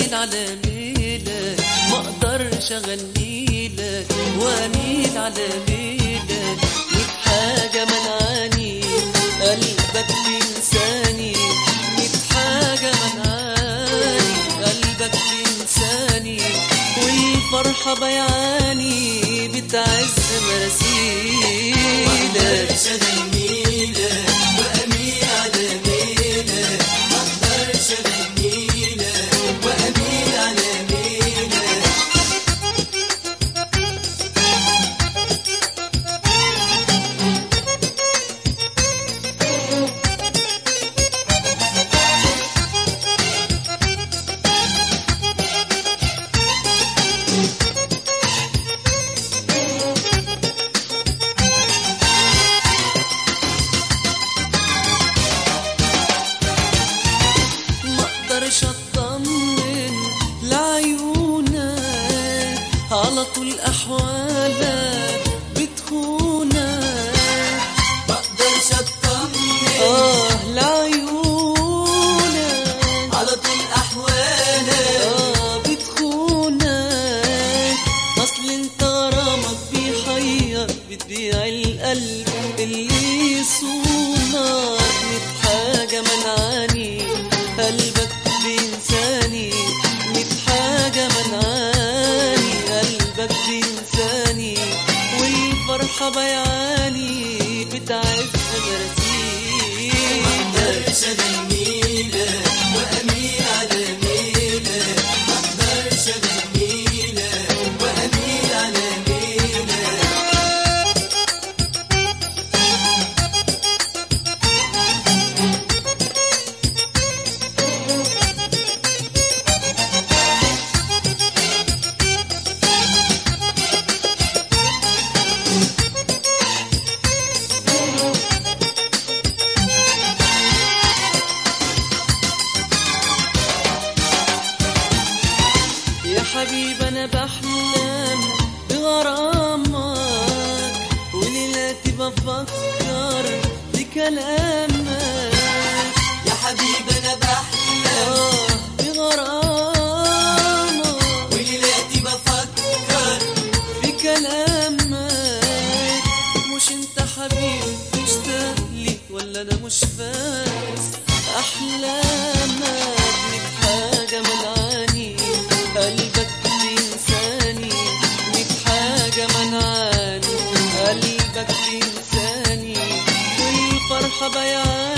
واميل على ميلك ما اقدرش اغنيلك واميل على ميلك ميت حاجة منعاني قلبك بينساني ميت حاجة منعاني قلبك بينساني والفرحة بيعاني بتعز مراسيلك أغنيلك وأميل على ميلك ما أقدرش أغنيلك وأميل على ميلك ما اقدرش اطمن لعيونك على طول احوالك بتخونك ما أقدرش أطمن اه لعيونك على طول أحوالك اه بتخونك اصل انت غرامك بيحير بتبيع القلب اللي يصونك ميت حاجة منعاني قلبك بينساني ميت حاجة منعاني قلبك بينساني والفرحة بيعاني بتعز مراسيلك أقدرش أغنيلك وأميل على ميلك ما أقدرش أغنيلك وأميل على ميلك يا حبيب انا بحلم بغرامك وليلاتي بفكر بكلامك يا حبيبي أنا بحلم آه بغرامك وليلاتي بفكر بكلامك مش انت حبيبي مشتاق لي ولا انا مش فاكس احلامك ميت حاجه منعاني قلبك بينساني ميت حاجه منعاني قلبك بينساني والفرحه بيعاني